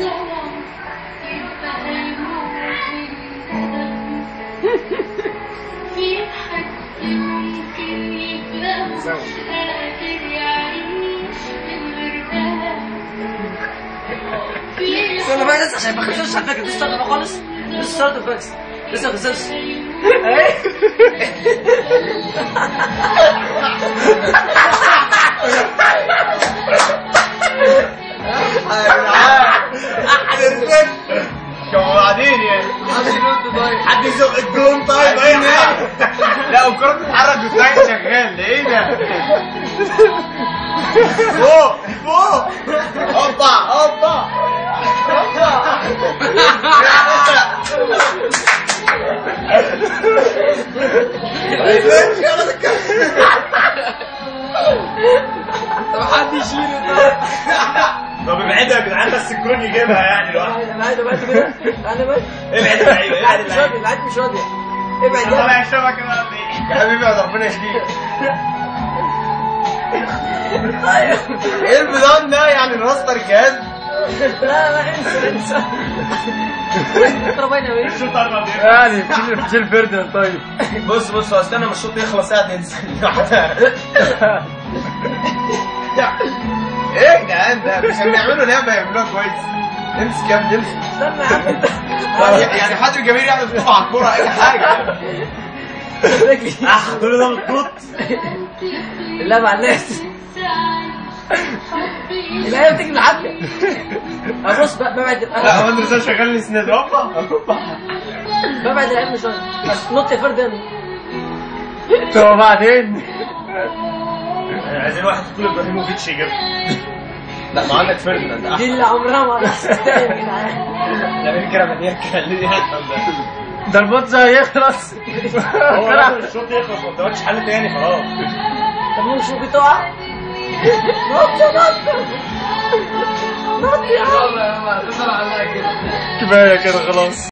ظلم يبقى هيموت من ألم في حد ممكن يبقى مش قادر يعيش من غير ألم في استنى بقى لسه عشان ما خسرش على فكره لسه ستارت خالص لسه ستارت بس لسه ما خسرش وبعدين يعني حد يزق الجون طيب اي حاجه لا والكره بتتحرك والتانك شغال ده ايه ده فوق فوق هوبا هوبا طب حد يشيله طيب طب ابعدها يا جدعان بس الجون يجيبها يعني لوحده انا بعد بعد كده انا بعد ابعد اللعيبه ابعد العيد مش راضي اللعيبه العيد مش راضي ابعد يلا طالع الشبكه بقى يا حبيبي يا ربنا يهديك ايه البيضان ده يعني الراستر الجهاز لا لا انسى انسى ترى باينه ايه شوط اربع دقايق يعني شيل شيل فردن طيب بص بص استنى ما الشوط يخلص قاعد ننزل لوحدها ايه يا جدعان ده مش هنعمله لعبه يعملوها كويس امسك يا ابني امسك استنى يا عم انت يعني حد الجماهير يعمل فوق على الكوره اي حاجه رجلي اه كل ده بتنط لا مع الناس لا هي بتيجي بالعافيه ابص بقى ببعد لا هو اندرسون شغال لي سند هوبا ببعد العلم شويه بس نط يا فردن طب وبعدين عايزين واحد يقول ابراهيموفيتش يجيبها لا ما عندك فرديناند دي اللي عمرها ما هتستاهل يا جدعان لا مين كده مليان خليه يحصل ده ده الماتش هيخلص هو لازم الشوط يخلص ما قدامكش حل تاني خلاص طب مش ممكن تقع نط نط نط يا عم كفايه كده خلاص